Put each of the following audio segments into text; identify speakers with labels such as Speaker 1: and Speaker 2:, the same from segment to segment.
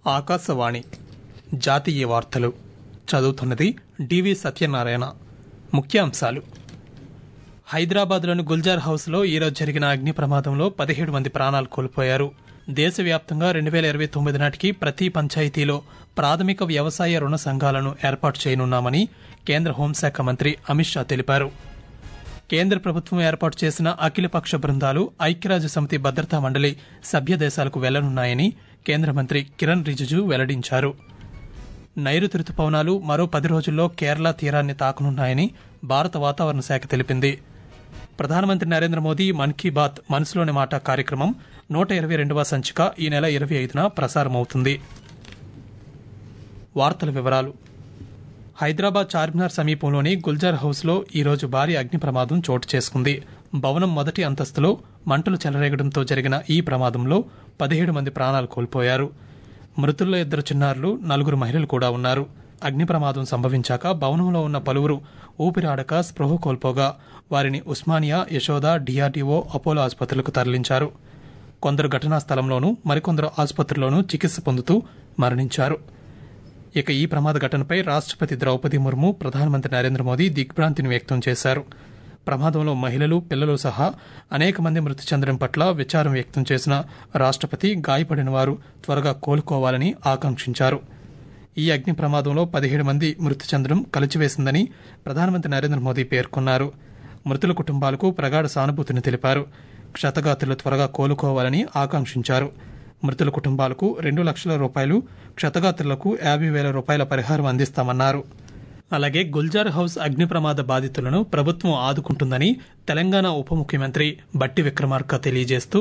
Speaker 1: ఆకాశవాణి జాతీయ వార్తలు చదువుతున్నది డివి సత్యనారాయణ ముఖ్యాంశాలు హైదరాబాద్లోని గుల్జార్ హౌస్లో ఈరోజు జరిగిన అగ్ని ప్రమాదంలో పదిహేడు మంది ప్రాణాలు కోల్పోయారు దేశవ్యాప్తంగా రెండు వేల ఇరవై తొమ్మిది నాటికి ప్రతి పంచాయతీలో ప్రాథమిక వ్యవసాయ రుణ సంఘాలను ఏర్పాటు చేయనున్నామని కేంద్ర హోంశాఖ మంత్రి అమిత్ షా తెలిపారు కేంద్ర ప్రభుత్వం ఏర్పాటు చేసిన అఖిలపక్ష బృందాలు ఐక్యరాజ్య సమితి భద్రతా మండలి సభ్య దేశాలకు వెళ్లనున్నాయని కేంద్ర మంత్రి కిరణ్ రిజిజు వెల్లడించారు నైరుతి రుతుపవనాలు మరో పది రోజుల్లో కేరళ తీరాన్ని తాకనున్నాయని భారత వాతావరణ శాఖ తెలిపింది ప్రధానమంత్రి నరేంద్ర మోదీ మన్ కీ బాత్ మనసులోని మాట కార్యక్రమం నూట ఇరవై రెండవ సంచిక ఈ నెల ఇరవై ఐదున ప్రసారమవుతుంది వార్తల వివరాలు హైదరాబాద్ చార్మినార్ సమీపంలోని గుల్జార్ హౌస్లో ఈరోజు భారీ అగ్ని ప్రమాదం చోటు చేసుకుంది భవనం మొదటి అంతస్తులో మంటలు చెలరేగడంతో జరిగిన ఈ ప్రమాదంలో పదిహేడు మంది ప్రాణాలు కోల్పోయారు మృతుల్లో ఇద్దరు చిన్నారులు నలుగురు మహిళలు కూడా ఉన్నారు అగ్ని ప్రమాదం సంభవించాక భవనంలో ఉన్న పలువురు ఊపిరాడక స్పృహ కోల్పోగా వారిని ఉస్మానియా యశోద డిఆర్డీఓ అపోలో ఆసుపత్రులకు తరలించారు కొందరు ఘటనా స్థలంలోనూ మరికొందరు ఆసుపత్రిలోనూ చికిత్స పొందుతూ మరణించారు ఇక ఈ ప్రమాద ఘటనపై రాష్ట్రపతి ద్రౌపది ముర్ము ప్రధానమంత్రి నరేంద్ర మోదీ దిగ్భ్రాంతిని వ్యక్తం చేశారు ప్రమాదంలో మహిళలు పిల్లలు సహా అనేక మంది మృతి చెందడం పట్ల విచారం వ్యక్తం చేసిన రాష్ట్రపతి గాయపడిన వారు త్వరగా కోలుకోవాలని ఆకాంక్షించారు ఈ అగ్ని ప్రమాదంలో పదిహేడు మంది మృతి చెందడం కలిచివేసిందని ప్రధానమంత్రి నరేంద్ర మోదీ పేర్కొన్నారు మృతుల కుటుంబాలకు ప్రగాఢ సానుభూతిని తెలిపారు క్షతగాత్రులు త్వరగా కోలుకోవాలని ఆకాంక్షించారు మృతుల కుటుంబాలకు రెండు లక్షల రూపాయలు క్షతగాత్రులకు యాభై వేల రూపాయల పరిహారం అందిస్తామన్నారు అలాగే గుల్జార్ హౌస్ అగ్ని ప్రమాద బాధితులను ప్రభుత్వం ఆదుకుంటుందని తెలంగాణ ఉప ముఖ్యమంత్రి బట్టి విక్రమార్క తెలియజేస్తూ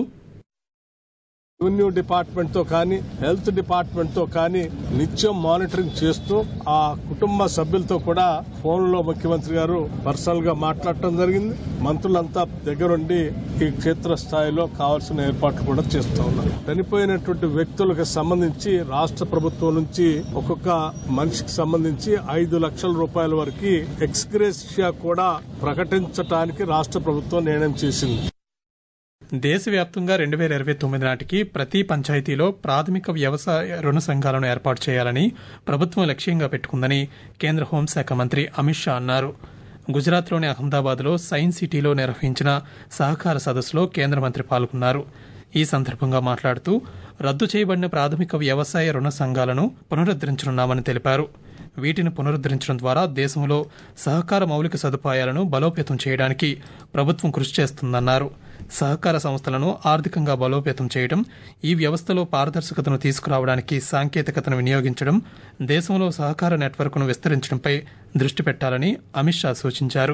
Speaker 2: రెవెన్యూ డిపార్ట్మెంట్ తో కానీ హెల్త్ డిపార్ట్మెంట్ తో కానీ నిత్యం మానిటరింగ్ చేస్తూ ఆ కుటుంబ సభ్యులతో కూడా ఫోన్ లో ముఖ్యమంత్రి గారు పర్సనల్ గా మాట్లాడటం జరిగింది మంత్రులంతా దగ్గరుండి ఈ క్షేత్ర స్థాయిలో కావాల్సిన ఏర్పాట్లు కూడా చేస్తూ ఉన్నారు చనిపోయినటువంటి వ్యక్తులకు సంబంధించి రాష్ట్ర ప్రభుత్వం నుంచి ఒక్కొక్క మనిషికి సంబంధించి ఐదు లక్షల రూపాయల వరకు ఎక్స్గ్రేషియా కూడా ప్రకటించడానికి రాష్ట్ర ప్రభుత్వం నిర్ణయం చేసింది
Speaker 1: దేశవ్యాప్తంగా రెండు వేల ఇరవై తొమ్మిది నాటికి ప్రతి పంచాయతీలో ప్రాథమిక వ్యవసాయ రుణ సంఘాలను ఏర్పాటు చేయాలని ప్రభుత్వం లక్ష్యంగా పెట్టుకుందని కేంద్ర హోంశాఖ మంత్రి అమిత్ షా అన్నారు గుజరాత్లోని అహ్మదాబాద్లో సైన్స్ సిటీలో నిర్వహించిన సహకార సదస్సులో కేంద్ర మంత్రి పాల్గొన్నారు ఈ సందర్భంగా మాట్లాడుతూ రద్దు చేయబడిన ప్రాథమిక వ్యవసాయ రుణ సంఘాలను పునరుద్దరించనున్నామని తెలిపారు వీటిని పునరుద్దరించడం ద్వారా దేశంలో సహకార మౌలిక సదుపాయాలను బలోపేతం చేయడానికి ప్రభుత్వం కృషి చేస్తుందన్నారు సహకార సంస్థలను ఆర్థికంగా బలోపేతం చేయడం ఈ వ్యవస్థలో పారదర్శకతను తీసుకురావడానికి సాంకేతికతను వినియోగించడం దేశంలో సహకార నెట్వర్క్ను విస్తరించడంపై దృష్టి పెట్టాలని అమిత్ షా సూచించారు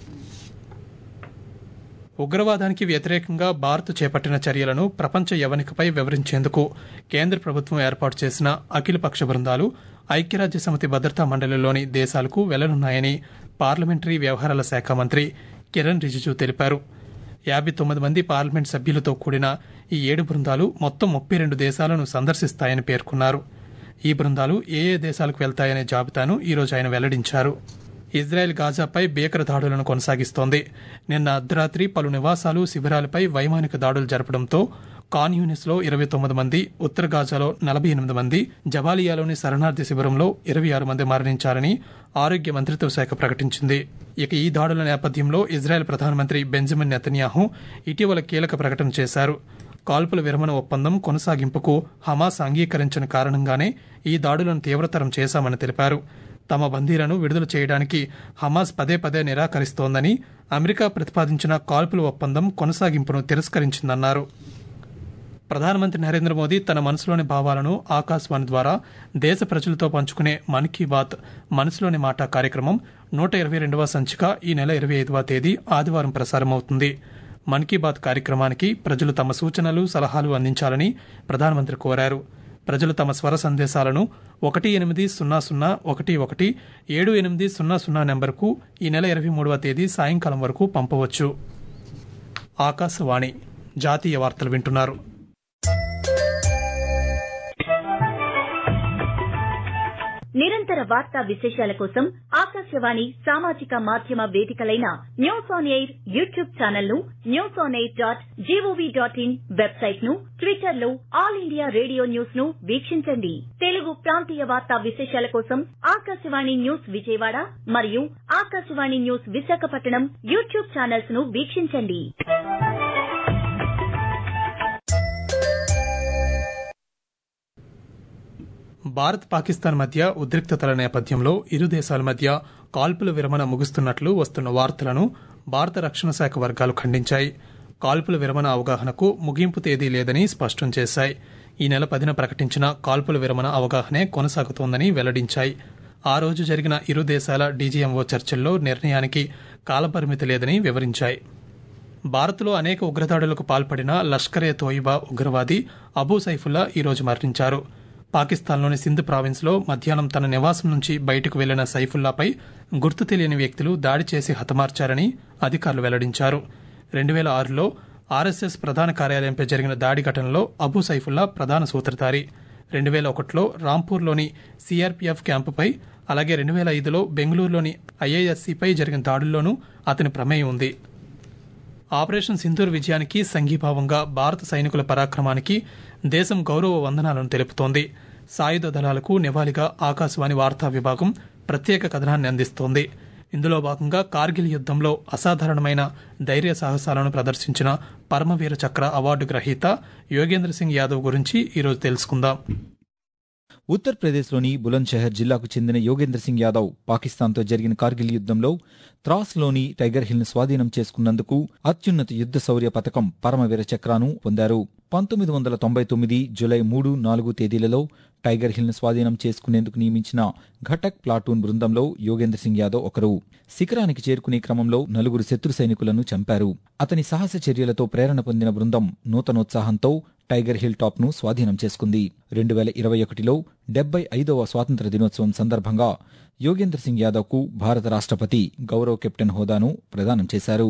Speaker 1: ఉగ్రవాదానికి వ్యతిరేకంగా భారత్ చేపట్టిన చర్యలను ప్రపంచ యవనికపై వివరించేందుకు కేంద్ర ప్రభుత్వం ఏర్పాటు చేసిన అఖిలపక్ష బృందాలు ఐక్యరాజ్య సమితి భద్రతా మండలిలోని దేశాలకు వెళ్లనున్నాయని పార్లమెంటరీ వ్యవహారాల శాఖ మంత్రి కిరణ్ రిజిజు తెలిపారు యాభై తొమ్మిది మంది పార్లమెంట్ సభ్యులతో కూడిన ఈ ఏడు బృందాలు మొత్తం ముప్పై రెండు దేశాలను సందర్శిస్తాయని పేర్కొన్నారు ఈ బృందాలు ఏ ఏ దేశాలకు వెళ్తాయనే జాబితాను ఈరోజు ఆయన వెల్లడించారు ఇజ్రాయెల్ గాజాపై భీకర దాడులను కొనసాగిస్తోంది నిన్న అర్ధరాత్రి పలు నివాసాలు శిబిరాలపై వైమానిక దాడులు జరపడంతో కాన్ యూనిస్ లో ఇరవై తొమ్మిది మంది ఉత్తర గాజాలో నలభై ఎనిమిది మంది జవాలియాలోని శరణార్థి శిబిరంలో ఇరవై ఆరు మంది మరణించారని ఆరోగ్య మంత్రిత్వ శాఖ ప్రకటించింది ఇక ఈ దాడుల నేపథ్యంలో ఇజ్రాయెల్ ప్రధానమంత్రి బెంజమిన్ నెతన్యాహు ఇటీవల కీలక ప్రకటన చేశారు కాల్పుల విరమణ ఒప్పందం కొనసాగింపుకు హమాస్ అంగీకరించిన కారణంగానే ఈ దాడులను తీవ్రతరం చేశామని తెలిపారు తమ బందీలను విడుదల చేయడానికి హమాస్ పదే పదే నిరాకరిస్తోందని అమెరికా ప్రతిపాదించిన కాల్పుల ఒప్పందం కొనసాగింపును తిరస్కరించిందన్నారు ప్రధానమంత్రి నరేంద్ర మోదీ తన మనసులోని భావాలను ఆకాశవాణి ద్వారా దేశ ప్రజలతో పంచుకునే మన్ కీ బాత్ మనసులోని మాట కార్యక్రమం నూట ఇరవై రెండవ సంచిక ఈ నెల ఇరవై ఐదవ తేదీ ఆదివారం ప్రసారమవుతుంది మన్ కీ బాత్ కార్యక్రమానికి ప్రజలు తమ సూచనలు సలహాలు అందించాలని ప్రధానమంత్రి కోరారు ప్రజలు తమ స్వర సందేశాలను ఒకటి ఎనిమిది సున్నా సున్నా ఒకటి ఒకటి ఏడు ఎనిమిది సున్నా సున్నా నెంబర్కు ఈ నెల ఇరవై మూడవ తేదీ సాయంకాలం వరకు పంపవచ్చు ఆకాశవాణి జాతీయ వార్తలు వింటున్నారు
Speaker 3: నిరంతర నిరంతర వార్తా విశేషాల కోసం ఆకాశవాణి సామాజిక మాధ్యమ వేదికలైన news on air YouTube channel ను news on air dot GOV dot in website ను ట్విట్టర్ లో ఆల్ ఇండియా రేడియో న్యూస్ ను వీక్షించండి తెలుగు ప్రాంతీయ వార్తా విశేషాల కోసం ఆకాశవాణి న్యూస్ విజయవాడ మరియు Akashvani news Visakhapatnam YouTube channels ను వీక్షించండి
Speaker 1: భారత్ పాకిస్తాన్ మధ్య ఉద్రిక్తతల నేపథ్యంలో ఇరు దేశాల మధ్య కాల్పుల విరమణ ముగుస్తున్నట్లు వస్తున్న వార్తలను భారత రక్షణ శాఖ వర్గాలు ఖండించాయి కాల్పుల విరమణ అవగాహనకు ముగింపు తేదీ లేదని స్పష్టం చేశాయి ఈ నెల పదిన ప్రకటించిన కాల్పుల విరమణ అవగాహనే కొనసాగుతోందని వెల్లడించాయి ఆ రోజు జరిగిన ఇరు దేశాల డీజీఎంఓ చర్చల్లో నిర్ణయానికి కాలపరిమితి లేదని వివరించాయి భారత్లో అనేక ఉగ్రదాడులకు పాల్పడిన లష్కరే తోయిబా ఉగ్రవాది అబూ సైఫుల్లా ఈరోజు మరణించారు పాకిస్తాన్లోని సింధ్ ప్రావిన్స్లో మధ్యాహ్నం తన నివాసం నుంచి బయటకు వెళ్లిన సైఫుల్లాపై గుర్తు తెలియని వ్యక్తులు దాడి చేసి హతమార్చారని అధికారులు వెల్లడించారు రెండు వేల ఆరులో ఆర్ఎస్ఎస్ ప్రధాన కార్యాలయంపై జరిగిన దాడి ఘటనలో అబూ సైఫుల్లా ప్రధాన సూత్రధారి రెండు వేల ఒకటిలో రాంపూర్లోని సిఆర్పీఎఫ్ క్యాంపుపై అలాగే రెండు వేల ఐదులో బెంగళూరులోని ఐఐఎస్సీపై జరిగిన దాడుల్లోనూ అతని ప్రమేయం ఉంది ఆపరేషన్ సింధూర్ విజయానికి సంఘీభావంగా భారత సైనికుల పరాక్రమానికి దేశం గౌరవ వందనాలను తెలుపుతోంది సాయుధ దళాలకు నివాళిగా ఆకాశవాణి వార్తా విభాగం ప్రత్యేక కథనాన్ని అందిస్తోంది ఇందులో భాగంగా కార్గిల్ యుద్దంలో అసాధారణమైన ధైర్య సాహసాలను ప్రదర్శించిన పరమవీర చక్ర అవార్డు గ్రహీత యోగేంద్ర సింగ్ యాదవ్ గురించి ఈరోజు తెలుసుకుందాం
Speaker 4: ఉత్తరప్రదేశ్లోని బులంద్షహర్ జిల్లాకు చెందిన యోగేంద్ర సింగ్ యాదవ్ పాకిస్తాన్తో జరిగిన కార్గిల్ యుద్దంలో త్రాస్లోని టైగర్ హిల్ను స్వాధీనం చేసుకున్నందుకు అత్యున్నత యుద్ధ శౌర్య పథకం పరమవీర చక్రాను పొందారు పంతొమ్మిది వందల తొంభై తొమ్మిది జులై మూడు నాలుగు తేదీలలో టైగర్ హిల్ను స్వాధీనం చేసుకునేందుకు నియమించిన ఘటక్ ప్లాటూన్ బృందంలో యోగేంద్ర సింగ్ యాదవ్ ఒకరు శిఖరానికి చేరుకునే క్రమంలో నలుగురు శత్రు సైనికులను చంపారు అతని సాహస చర్యలతో ప్రేరణ పొందిన బృందం నూతనోత్సాహంతో టైగర్ హిల్ టాప్ ను స్వాధీనం చేసుకుంది రెండు వేల ఇరవై ఒకటిలో డెబ్బై ఐదవ స్వాతంత్ర దినోత్సవం సందర్భంగా యోగేంద్ర సింగ్ యాదవ్ కు భారత రాష్ట్రపతి గౌరవ కెప్టెన్ హోదాను ప్రదానం చేశారు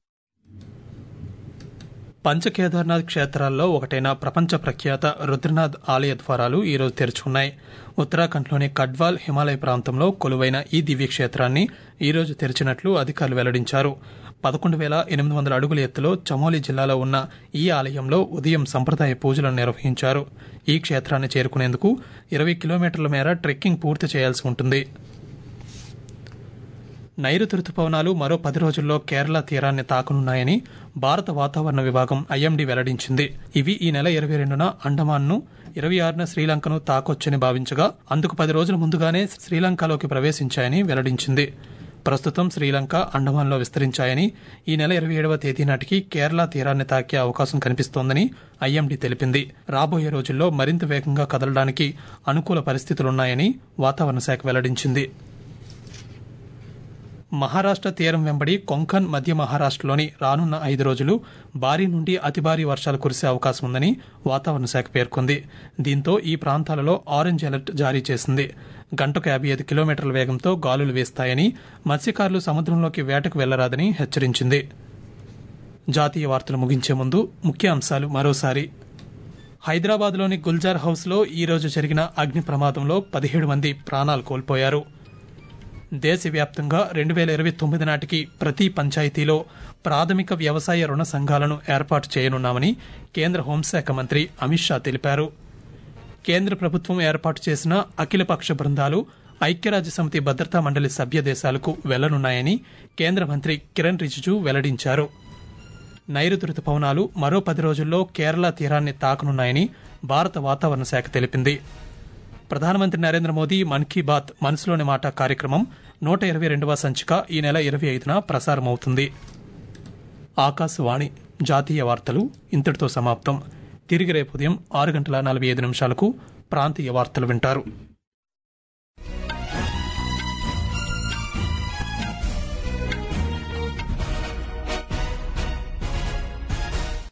Speaker 1: పంచకేదార్నాథ్ క్షేత్రాల్లో ఒకటైన ప్రపంచ ప్రఖ్యాత రుద్రనాథ్ ఆలయ ద్వారాలు ఈరోజు తెరుచుకున్నాయి ఉత్తరాఖండ్లోని కడ్వాల్ హిమాలయ ప్రాంతంలో కొలువైన ఈ దివ్యక్షేత్రాన్ని ఈరోజు తెరిచినట్లు అధికారులు వెల్లడించారు పదకొండు వేల ఎనిమిది వందల అడుగుల ఎత్తులో చమోలి జిల్లాలో ఉన్న ఈ ఆలయంలో ఉదయం సంప్రదాయ పూజలను నిర్వహించారు ఈ క్షేత్రాన్ని చేరుకునేందుకు ఇరవై కిలోమీటర్ల మేర ట్రెక్కింగ్ పూర్తి చేయాల్సి ఉంటుంది నైరుతి రుతుపవనాలు మరో పది రోజుల్లో కేరళ తీరాన్ని తాకనున్నాయని భారత వాతావరణ విభాగం ఐఎండీ వెల్లడించింది ఇవి ఈ నెల ఇరవై రెండున అండమాన్ను ఇరవై ఆరున శ్రీలంకను తాకొచ్చని భావించగా అందుకు పది రోజుల ముందుగానే శ్రీలంకలోకి ప్రవేశించాయని వెల్లడించింది ప్రస్తుతం శ్రీలంక అండమాన్లో విస్తరించాయని ఈ నెల ఇరవై ఏడవ తేదీ నాటికి కేరళ తీరాన్ని తాకే అవకాశం కనిపిస్తోందని ఐఎండీ తెలిపింది రాబోయే రోజుల్లో మరింత వేగంగా కదలడానికి అనుకూల పరిస్థితులున్నాయని వాతావరణ శాఖ వెల్లడించింది మహారాష్ట్ర తీరం వెంబడి కొంకన్ మధ్య మహారాష్ట్రలోని రానున్న ఐదు రోజులు భారీ నుండి అతి భారీ వర్షాలు కురిసే అవకాశం ఉందని వాతావరణ శాఖ పేర్కొంది దీంతో ఈ ప్రాంతాలలో ఆరెంజ్ అలర్ట్ జారీ చేసింది గంటకు యాభై ఐదు కిలోమీటర్ల వేగంతో గాలులు వీస్తాయని మత్స్యకారులు సముద్రంలోకి వేటకు వెళ్లరాదని హెచ్చరించింది జాతీయ వార్తలు ముగించే ముందు ముఖ్య అంశాలు మరోసారి హైదరాబాద్లోని గుల్జార్ హౌస్లో ఈరోజు జరిగిన అగ్ని ప్రమాదంలో పదిహేడు మంది ప్రాణాలు కోల్పోయారు దేశవ్యాప్తంగా రెండు వేల ఇరవై తొమ్మిది నాటికి ప్రతి పంచాయతీలో ప్రాథమిక వ్యవసాయ రుణ సంఘాలను ఏర్పాటు చేయనున్నామని కేంద్ర హోంశాఖ మంత్రి అమిత్ షా తెలిపారు కేంద్ర ప్రభుత్వం ఏర్పాటు చేసిన అఖిలపక్ష బృందాలు ఐక్యరాజ్య సమితి భద్రతా మండలి సభ్య దేశాలకు వెళ్లనున్నాయని కేంద్ర మంత్రి కిరణ్ రిజిజు వెల్లడించారు నైరుతి రుతుపవనాలు మరో పది రోజుల్లో కేరళ తీరాన్ని తాకనున్నాయని భారత వాతావరణ శాఖ తెలిపింది ప్రధానమంత్రి నరేంద్ర మోదీ మన్ కీ బాత్ మనసులోని మాట కార్యక్రమం నూట ఇరవై రెండవ సంచిక ఈ నెల ఇరవై ఐదున ప్రసారమవుతుంది ఆకాశవాణి జాతీయ వార్తలు ఇంతటితో సమాప్తం తిరిగి రేపు ఉదయం ఆరు గంటల నలభై ఐదు నిమిషాలకు ప్రాంతీయ వార్తలు వింటారు